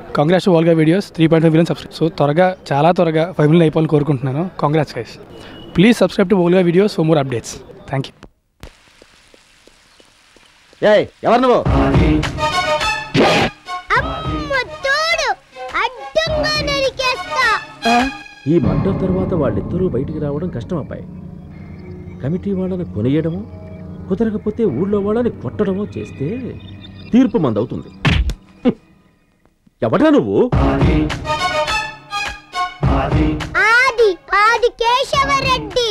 Congress Volga videos three point five million subscribe so త్వరగా చాలా త్వరగా ఫైవ్ మిలియన్ అయిపోవాలని కోరుకుంటున్నాను congrats guys please subscribe to Volga videos for more updates thank you ఏయ్ ఎవరు నువ్వు అమ్మ తోడు అడ్డంగా నరికేస్తా ఈ మర్డర్ తర్వాత వాళ్ళిద్దరూ బయటికి రావడం కష్టం అబ్బాయి కమిటీ వాళ్ళని కొనియడము కుదరకపోతే ఊళ్ళో వాళ్ళని కొట్టడమో చేస్తే తీర్పు మందవుతుంది హ్మ్. ఎవడ్రా నువ్వు ఆది ఆది కేశవరెడ్డి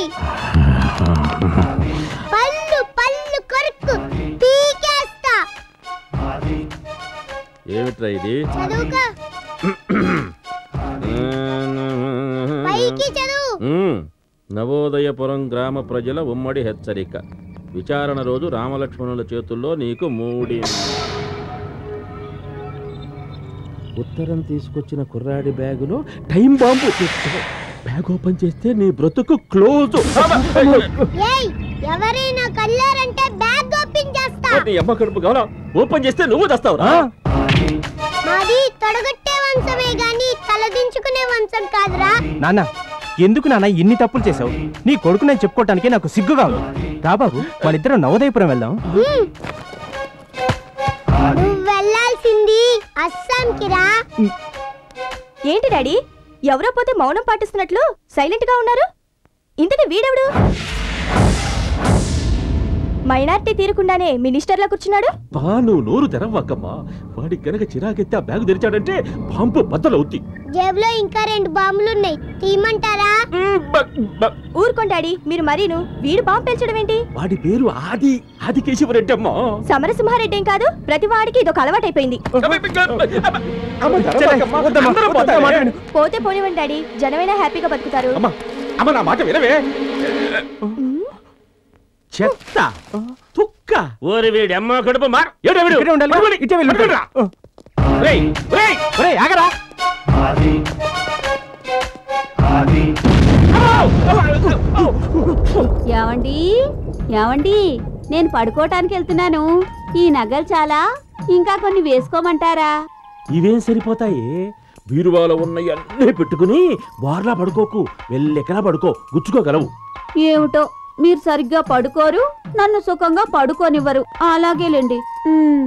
పళ్ళు పళ్ళు కొరుకు పీకేస్తా ఏమిట్రా ఇది చదువుకో పైకి చదువు ఉమ్. నవోదయపురం గ్రామ ప్రజల ఉమ్మడి హెచ్చరిక విచారణ రోజు రామలక్ష్మణుల చేతుల్లో నీకు మూడి ఉత్తరం తీసుకొచ్చిన కుర్రాడి బ్యాగులో టైం బాంబు తీసుకో. బ్యాగ్ ఓపెన్ చేస్తే నీ బ్రతుకు క్లోజ్ ఏయ్ ఎవరైనా కల్లారంటే బ్యాగ్ ఓపెన్ చేస్తా నీ అమ్మ కడుపు కావాలా ఓపెన్ చేస్తే నువ్వు తెస్తావురా మాది తొడగొట్టే వంశమే గాని తలదించుకునే వంశం కాదురా నాన్న ఎందుకు నాన్న ఇన్ని తప్పులు చేసావు నీ కొడుకు నేను చెప్పుకోవటానికి నాకు సిగ్గుగా ఉంది రా బాబు మనిద్దరం నవోదయపురం వెళ్దాం హ్మ్. నువ్వు వెళ్ళాల్సింది అస్సాంకి రా ఏంటి డాడీ ఎవరో పోతే మౌనం పాటిస్తున్నట్లు సైలెంట్ గా ఉన్నారు ఇంతటి వీడెవడు మైనార్టీ తీరకుండానే మినిస్టర్లా కూర్చున్నాడు బా నువ్వు నోరు తెరవ్వక్కమ్మా వాడి కనుక చిరాకెత్తి ఆ బ్యాగ్ తెరిచాడంటే బాంబు బద్దలవుద్ది జేబులో ఇంకా రెండు బాంబులు ఉన్నాయి తీయమంటారా ఊరుకోండి డాడీ మీరు మరీను వీడు బాంబు పేల్చడం ఏంటి వాడి పేరు ఆది ఆది కేశవరెడ్డి అమ్మా సమరసింహారెడ్డి ఏం కాదు ప్రతి వాడికి ఇదొక అలవాటైపోయింది పోతే పోనివ్వండి డాడీ జనమైనా హ్యాపీగా బతుకుతారు అమ్మా అమ్మ నా మాట వినవే చెత్త తుక్క ఓరి వీడి అమ్మ కడుపు మార్ ఏడే వీడు ఇక్కడే ఉండాలి. పడుకోండి. ఇటే వెళ్ళు. పడుకోండిరా. రేయ్, రేయ్. ఒరేయ్, ఆగరా ఏమండి ఏమండి నేను పడుకోవటానికి వెళ్తున్నాను ఈ నగలు చాలా ఇంకా కొన్ని వేసుకోమంటారా ఇవేం సరిపోతాయి బీరువాలో ఉన్నాయి అన్నీ పెట్టుకుని వార్లా పడుకోకు వెళ్ళెక్కలా పడుకో గుచ్చుకోగలవు ఏమిటో మీరు సరిగ్గా పడుకోరు నన్ను సుఖంగా పడుకోనివ్వరు అలాగేలేండి ఉమ్.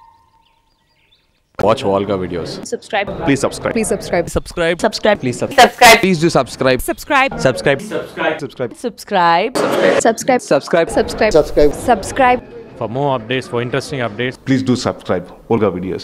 Watch Volga videos. subscribe Please subscribe. please subscribe Subscribe. subscribe Please subscribe. subscribe Please do subscribe. subscribe Subscribe. Subscribe. Subscribe. subscribe subscribe Subscribe. subscribe subscribe For more updates, for interesting updates, Please do subscribe. Volga videos.